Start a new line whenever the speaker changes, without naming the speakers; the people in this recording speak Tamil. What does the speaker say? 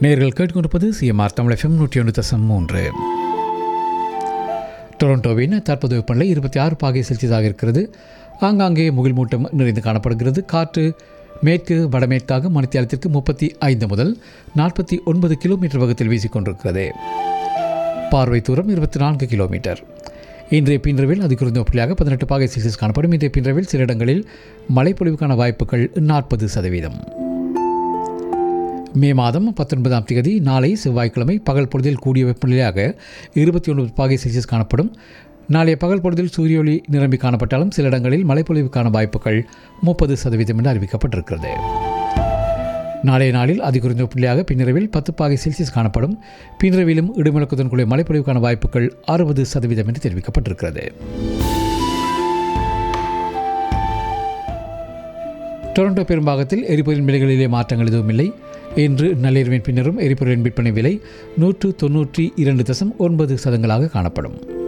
நேர்கள் கேட்டுக்கொண்டிருப்பது சிஎம்ஆர் தமிழ் எஃப்எம் நூற்றி ஒன்று தசம் மூன்று டொரண்டோவின் தற்போது வெப்பநிலை இருபத்தி ஆறு பாகை செல்சியஸாக இருக்கிறது ஆங்காங்கே முகில் மூட்டம் நிறைந்து காணப்படுகிறது காற்று மேற்கு வடமேற்காக மணித்தியாலத்திற்கு முப்பத்தி ஐந்து முதல் நாற்பத்தி ஒன்பது கிலோமீட்டர் வேகத்தில் வீசிக்கொண்டிருக்கிறது பார்வை தூரம் இருபத்தி நான்கு கிலோமீட்டர் இன்றைய பின்றவில் அது குறைந்த புள்ளியாக பதினெட்டு பாகை செல்சியஸ் காணப்படும் இன்றைய பின்றவில் சில இடங்களில் மழைப்பொழிவுக்கான வாய்ப்புகள் நாற்பது சதவீதம் மே மாதம் பத்தொன்பதாம் தேதி நாளை செவ்வாய்க்கிழமை பகல் பொழுதில் கூடிய வெப்பநிலையாக இருபத்தி ஒன்பது பாகை செல்சியஸ் காணப்படும் நாளைய பகல் பொழுதில் சூரிய ஒளி நிரம்பி காணப்பட்டாலும் சில இடங்களில் மழைப்பொழிவுக்கான வாய்ப்புகள் முப்பது சதவீதம் என்று அறிவிக்கப்பட்டிருக்கிறது நாளைய நாளில் அதிகுறைந்த புள்ளியாக பின்னிரவில் பத்து பாகை செல்சியஸ் காணப்படும் பின்னிரவிலும் இடுமுழக்கத்துடன் கூடிய மழைப்பொழிவுக்கான வாய்ப்புகள் அறுபது சதவீதம் என்று தெரிவிக்கப்பட்டிருக்கிறது டொரண்டோ பெரும்பாகத்தில் எரிபொருளின் விலைகளிலே மாற்றங்கள் எதுவும் இல்லை இன்று நள்ளிரவின் பின்னரும் எரிபொருளின் விற்பனை விலை நூற்று தொன்னூற்றி இரண்டு தசம் ஒன்பது சதங்களாக காணப்படும்